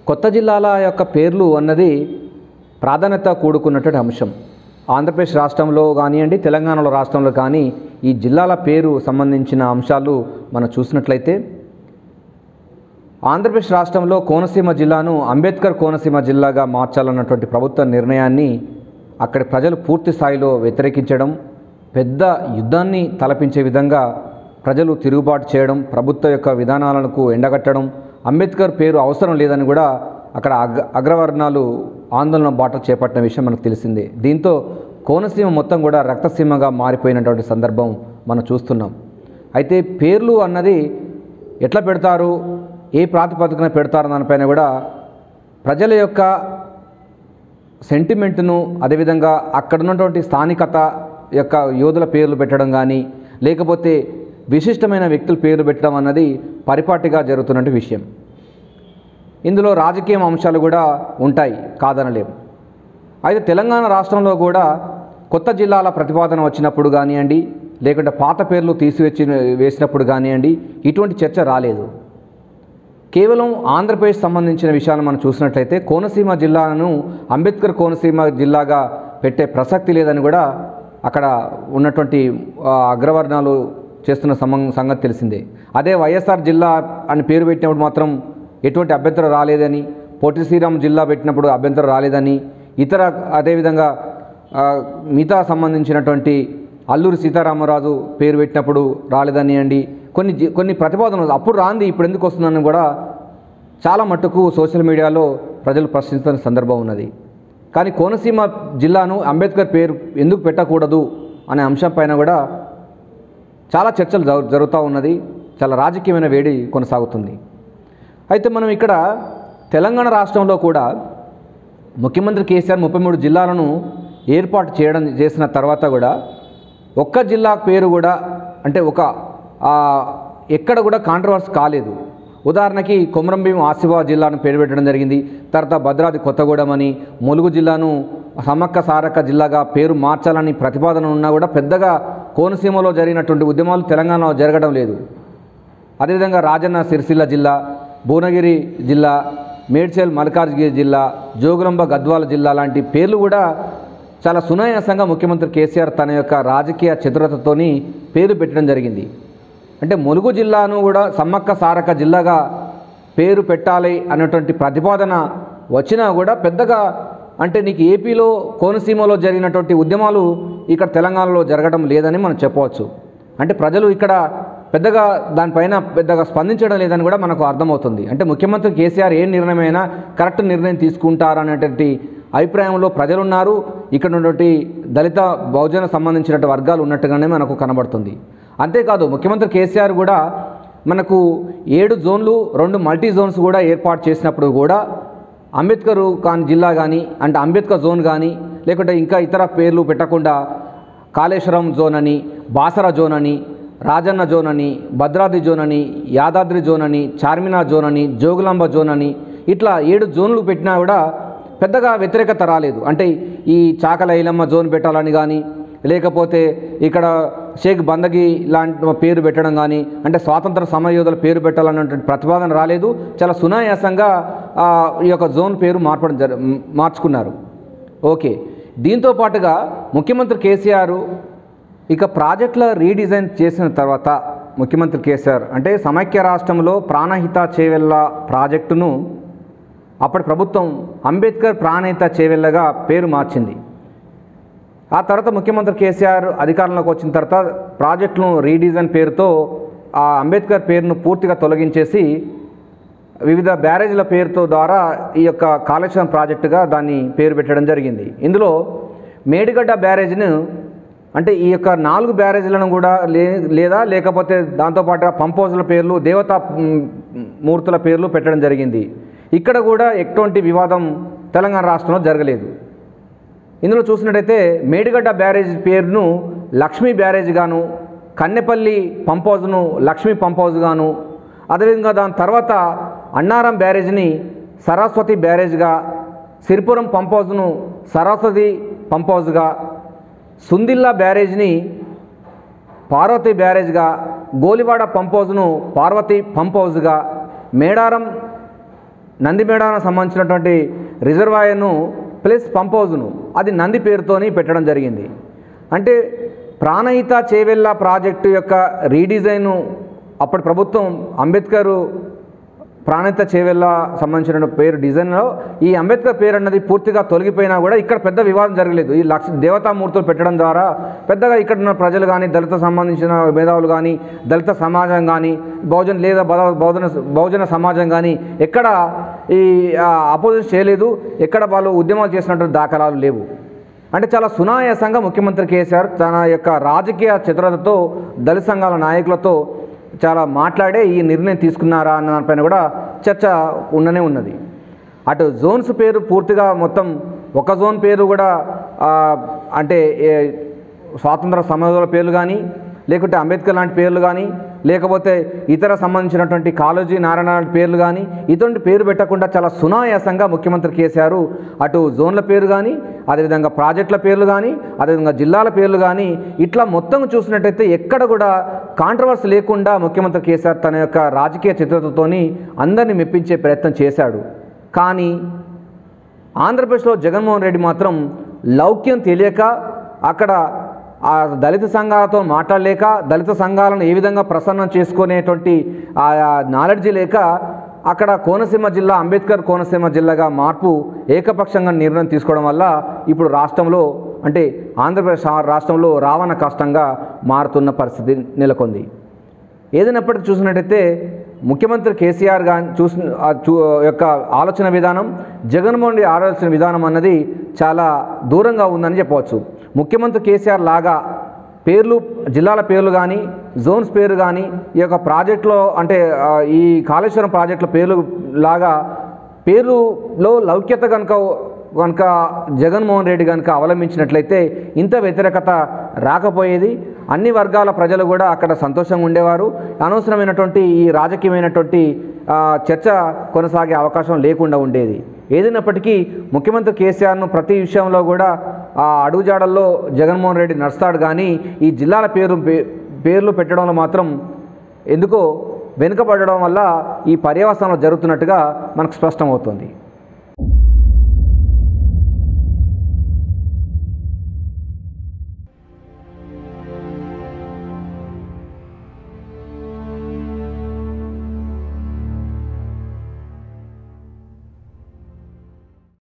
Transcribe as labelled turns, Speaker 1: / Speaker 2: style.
Speaker 1: కొత్త జిల్లాల యొక్క పేర్లు అన్నది ప్రాధాన్యత కూడుకున్నటువంటి అంశం ఆంధ్రప్రదేశ్ రాష్ట్రంలో కానివ్వండి తెలంగాణలో రాష్ట్రంలో కానీ ఈ జిల్లాల పేరు సంబంధించిన అంశాలు మనం చూసినట్లయితే ఆంధ్రప్రదేశ్ రాష్ట్రంలో కోనసీమ జిల్లాను అంబేద్కర్ కోనసీమ జిల్లాగా మార్చాలన్నటువంటి ప్రభుత్వ నిర్ణయాన్ని అక్కడి ప్రజలు పూర్తి స్థాయిలో వ్యతిరేకించడం పెద్ద యుద్ధాన్ని తలపించే విధంగా ప్రజలు తిరుగుబాటు చేయడం ప్రభుత్వ యొక్క విధానాలకు ఎండగట్టడం అంబేద్కర్ పేరు అవసరం లేదని కూడా అక్కడ అగ్ర అగ్రవర్ణాలు ఆందోళన బాట చేపట్టిన విషయం మనకు తెలిసిందే దీంతో కోనసీమ మొత్తం కూడా రక్తసీమగా మారిపోయినటువంటి సందర్భం మనం చూస్తున్నాం అయితే పేర్లు అన్నది ఎట్లా పెడతారు ఏ ప్రాతిపదికన పెడతారు దానిపైన కూడా ప్రజల యొక్క సెంటిమెంట్ను అదేవిధంగా అక్కడ ఉన్నటువంటి స్థానికత యొక్క యోధుల పేర్లు పెట్టడం కానీ లేకపోతే విశిష్టమైన వ్యక్తుల పేర్లు పెట్టడం అన్నది పరిపాటిగా జరుగుతున్నటువంటి విషయం ఇందులో రాజకీయ అంశాలు కూడా ఉంటాయి కాదనలేం అయితే తెలంగాణ రాష్ట్రంలో కూడా కొత్త జిల్లాల ప్రతిపాదన వచ్చినప్పుడు కానివ్వండి లేకుంటే పాత పేర్లు తీసివచ్చి వేసినప్పుడు కానివ్వండి ఇటువంటి చర్చ రాలేదు కేవలం ఆంధ్రప్రదేశ్ సంబంధించిన విషయాలను మనం చూసినట్లయితే కోనసీమ జిల్లాను అంబేద్కర్ కోనసీమ జిల్లాగా పెట్టే ప్రసక్తి లేదని కూడా అక్కడ ఉన్నటువంటి ఆ, అగ్రవర్ణాలు చేస్తున్న సమ సంగతి తెలిసిందే అదే వైఎస్ఆర్ జిల్లా అని పేరు పెట్టినప్పుడు మాత్రం ఎటువంటి అభ్యంతరం రాలేదని పొట్టి శ్రీరామ్ జిల్లా పెట్టినప్పుడు అభ్యంతరం రాలేదని ఇతర అదేవిధంగా ఆ, మిగతా సంబంధించినటువంటి అల్లూరి సీతారామరాజు పేరు పెట్టినప్పుడు రాలేదని అండి కొన్ని జి- కొన్ని ప్రతిపాదనలు అప్పుడు రాంది ఇప్పుడు ఎందుకు వస్తుందని కూడా చాలా మట్టుకు సోషల్ మీడియాలో ప్రజలు ప్రశ్నిస్తున్న సందర్భం ఉన్నది కానీ కోనసీమ జిల్లాను అంబేద్కర్ పేరు ఎందుకు పెట్టకూడదు అనే అంశం పైన కూడా చాలా చర్చలు జరు- జరుగుతూ ఉన్నది చాలా రాజకీయమైన వేడి కొనసాగుతుంది అయితే మనం ఇక్కడ తెలంగాణ రాష్ట్రంలో కూడా ముఖ్యమంత్రి కేసీఆర్ ముప్పై మూడు జిల్లాలను ఏర్పాటు చేయడం చేసిన తర్వాత కూడా ఒక్క జిల్లా పేరు కూడా అంటే ఒక ఆ, ఎక్కడ కూడా కాంట్రవర్సీ కాలేదు ఉదాహరణకి కొమరంభీం ఆసిఫాబాద్ జిల్లాను పేరు పెట్టడం జరిగింది తర్వాత భద్రాద్రి కొత్తగూడెం అని ములుగు జిల్లాను సమ్మక్క సారక్క జిల్లాగా పేరు మార్చాలని ప్రతిపాదన ఉన్నా కూడా పెద్దగా కోనసీమలో జరిగినటువంటి ఉద్యమాలు తెలంగాణలో జరగడం లేదు అదేవిధంగా రాజన్న సిరిసిల్ల జిల్లా భువనగిరి జిల్లా మేడ్చల్ మల్కాజ్గిరి జిల్లా జోగులంబ గద్వాల జిల్లా లాంటి పేర్లు కూడా చాలా సునాయాసంగా ముఖ్యమంత్రి కేసీఆర్ తన యొక్క రాజకీయ చతురతతోని పేరు పెట్టడం జరిగింది అంటే ములుగు జిల్లాను కూడా సమ్మక్క సారక్క జిల్లాగా పేరు పెట్టాలి అనేటువంటి ప్రతిపాదన వచ్చినా కూడా పెద్దగా అంటే నీకు ఏపీలో కోనసీమలో జరిగినటువంటి ఉద్యమాలు ఇక్కడ తెలంగాణలో జరగడం లేదని మనం చెప్పవచ్చు అంటే ప్రజలు ఇక్కడ పెద్దగా దానిపైన పెద్దగా స్పందించడం లేదని కూడా మనకు అర్థమవుతుంది అంటే ముఖ్యమంత్రి కేసీఆర్ ఏ నిర్ణయమైనా కరెక్ట్ నిర్ణయం తీసుకుంటారనేటువంటి అభిప్రాయంలో ప్రజలున్నారు ఇక్కడ ఉన్నటువంటి దళిత బహుజన సంబంధించినటువంటి వర్గాలు ఉన్నట్టుగానే మనకు కనబడుతుంది అంతేకాదు ముఖ్యమంత్రి కేసీఆర్ కూడా మనకు ఏడు జోన్లు రెండు మల్టీ జోన్స్ కూడా ఏర్పాటు చేసినప్పుడు కూడా అంబేద్కర్ కాని జిల్లా కానీ అంటే అంబేద్కర్ జోన్ కానీ లేకుంటే ఇంకా ఇతర పేర్లు పెట్టకుండా కాళేశ్వరం జోన్ అని బాసర జోన్ అని రాజన్న జోన్ అని భద్రాద్రి జోన్ అని యాదాద్రి జోన్ అని చార్మినార్ జోన్ అని జోగులాంబ జోన్ అని ఇట్లా ఏడు జోన్లు పెట్టినా కూడా పెద్దగా వ్యతిరేకత రాలేదు అంటే ఈ చాకల ఐలమ్మ జోన్ పెట్టాలని కానీ లేకపోతే ఇక్కడ షేక్ బందగి లాంటి పేరు పెట్టడం కానీ అంటే స్వాతంత్ర సమరయోధుల పేరు పెట్టాలన్నటువంటి ప్రతిపాదన రాలేదు చాలా సునాయాసంగా ఆ, ఈ యొక్క జోన్ పేరు మార్పడం జర మార్చుకున్నారు ఓకే దీంతో పాటుగా ముఖ్యమంత్రి కేసీఆర్ ఇక ప్రాజెక్టుల రీడిజైన్ చేసిన తర్వాత ముఖ్యమంత్రి కేసీఆర్ అంటే సమైక్య రాష్ట్రంలో ప్రాణహిత చేవెళ్ళ ప్రాజెక్టును అప్పటి ప్రభుత్వం అంబేద్కర్ ప్రాణహిత చేవెళ్ళగా పేరు మార్చింది ఆ తర్వాత ముఖ్యమంత్రి కేసీఆర్ అధికారంలోకి వచ్చిన తర్వాత ప్రాజెక్టును రీడిజైన్ పేరుతో ఆ అంబేద్కర్ పేరును పూర్తిగా తొలగించేసి వివిధ బ్యారేజ్ల పేరుతో ద్వారా ఈ యొక్క కాళేశ్వరం ప్రాజెక్టుగా దాన్ని పేరు పెట్టడం జరిగింది ఇందులో మేడిగడ్డ బ్యారేజ్ను అంటే ఈ యొక్క నాలుగు బ్యారేజ్లను కూడా లే లేదా లేకపోతే దాంతోపాటుగా పంపోజుల పేర్లు దేవతా మ్, మూర్తుల పేర్లు పెట్టడం జరిగింది ఇక్కడ కూడా ఎటువంటి వివాదం తెలంగాణ రాష్ట్రంలో జరగలేదు ఇందులో చూసినట్టయితే మేడిగడ్డ బ్యారేజ్ పేరును లక్ష్మీ బ్యారేజ్ గాను కన్నెపల్లి పంప్ హౌజ్ను లక్ష్మీ పంప్ హౌజ్ గాను అదేవిధంగా దాని తర్వాత అన్నారం బ్యారేజ్ని సరస్వతి బ్యారేజ్గా సిరిపురం పంప్ హౌజ్ను సరస్వతి పంప్ హౌజ్గా సుందిల్లా బ్యారేజ్ని పార్వతి బ్యారేజ్గా గోలివాడ పంప్ హౌజ్ను పార్వతి పంప్ హౌజ్గా మేడారం నందిమేడానికి సంబంధించినటువంటి రిజర్వాయర్ను ప్లస్ పంప్ హౌజ్ను అది నంది పేరుతోని పెట్టడం జరిగింది అంటే ప్రాణహిత చేవెళ్ళ ప్రాజెక్టు యొక్క రీడిజైను అప్పటి ప్రభుత్వం అంబేద్కర్ ప్రాణహిత చేవెళ్ళ సంబంధించిన పేరు డిజైన్లో ఈ అంబేద్కర్ పేరు అన్నది పూర్తిగా తొలగిపోయినా కూడా ఇక్కడ పెద్ద వివాదం జరగలేదు ఈ లక్ష దేవతామూర్తులు పెట్టడం ద్వారా పెద్దగా ఇక్కడ ఉన్న ప్రజలు కానీ దళిత సంబంధించిన మేధావులు కానీ దళిత సమాజం కానీ బహుజన లేదా బహు- బహుజన బహుజన సమాజం కానీ ఎక్కడ ఈ అపోజిషన్ చేయలేదు ఎక్కడ వాళ్ళు ఉద్యమాలు చేసినటువంటి దాఖలాలు లేవు అంటే చాలా సునాయాసంగా ముఖ్యమంత్రి కేసీఆర్ తన యొక్క రాజకీయ చతురతతో దళిత సంఘాల నాయకులతో చాలా మాట్లాడే ఈ నిర్ణయం తీసుకున్నారా అన్న దానిపైన కూడా చర్చ ఉండనే ఉన్నది అటు జోన్స్ పేరు పూర్తిగా మొత్తం ఒక జోన్ పేరు కూడా ఆ, అంటే ఏ, స్వాతంత్ర సమయోధుల పేర్లు కానీ లేకుంటే అంబేద్కర్ లాంటి పేర్లు కానీ లేకపోతే ఇతర సంబంధించినటువంటి కాళోజీ నారాయణ లాంటి పేర్లు కానీ ఇటువంటి పేరు పెట్టకుండా చాలా సునాయాసంగా ముఖ్యమంత్రి కేసీఆర్ అటు జోన్ల పేరు కానీ అదేవిధంగా ప్రాజెక్టుల పేర్లు కానీ అదేవిధంగా జిల్లాల పేర్లు కానీ ఇట్లా మొత్తం చూసినట్టయితే ఎక్కడ కూడా కాంట్రవర్సీ లేకుండా ముఖ్యమంత్రి కేసీఆర్ తన యొక్క రాజకీయ చిత్రతతోని అందరినీ మెప్పించే ప్రయత్నం చేశాడు కానీ ఆంధ్రప్రదేశ్లో జగన్మోహన్ రెడ్డి మాత్రం లౌక్యం తెలియక అక్కడ ఆ దళిత సంఘాలతో మాట్లాడలేక దళిత సంఘాలను ఏ విధంగా ప్రసన్నం చేసుకునేటువంటి ఆ నాలెడ్జ్ లేక అక్కడ కోనసీమ జిల్లా అంబేద్కర్ కోనసీమ జిల్లాగా మార్పు ఏకపక్షంగా నిర్ణయం తీసుకోవడం వల్ల ఇప్పుడు రాష్ట్రంలో అంటే ఆంధ్రప్రదేశ్ రాష్ట్రంలో రావణ కష్టంగా మారుతున్న పరిస్థితి నెలకొంది ఏదైనప్పటికీ చూసినట్టయితే ముఖ్యమంత్రి కేసీఆర్ గాని చూసిన ఆ చూ యొక్క ఆలోచన విధానం జగన్మోహన్ రెడ్డి ఆలోచన విధానం అన్నది చాలా దూరంగా ఉందని చెప్పవచ్చు ముఖ్యమంత్రి కేసీఆర్ లాగా పేర్లు జిల్లాల పేర్లు కానీ జోన్స్ పేరు కానీ ఈ యొక్క ప్రాజెక్టులో అంటే ఆ, ఈ కాళేశ్వరం ప్రాజెక్టుల పేర్లు లాగా పేరులో లౌక్యత కనుక కనుక జగన్మోహన్ రెడ్డి కనుక అవలంబించినట్లయితే ఇంత వ్యతిరేకత రాకపోయేది అన్ని వర్గాల ప్రజలు కూడా అక్కడ సంతోషంగా ఉండేవారు అనవసరమైనటువంటి ఈ రాజకీయమైనటువంటి ఆ, చర్చ కొనసాగే అవకాశం లేకుండా ఉండేది ఏదైనప్పటికీ ముఖ్యమంత్రి కేసీఆర్ను ప్రతి విషయంలో కూడా ఆ అడుగుజాడల్లో జగన్మోహన్ రెడ్డి నడుస్తాడు కానీ ఈ జిల్లాల పేరు పే- పేర్లు పెట్టడంలో మాత్రం ఎందుకో వెనుకబడడం వల్ల ఈ పర్యవసనంలో జరుగుతున్నట్టుగా మనకు స్పష్టమవుతుంది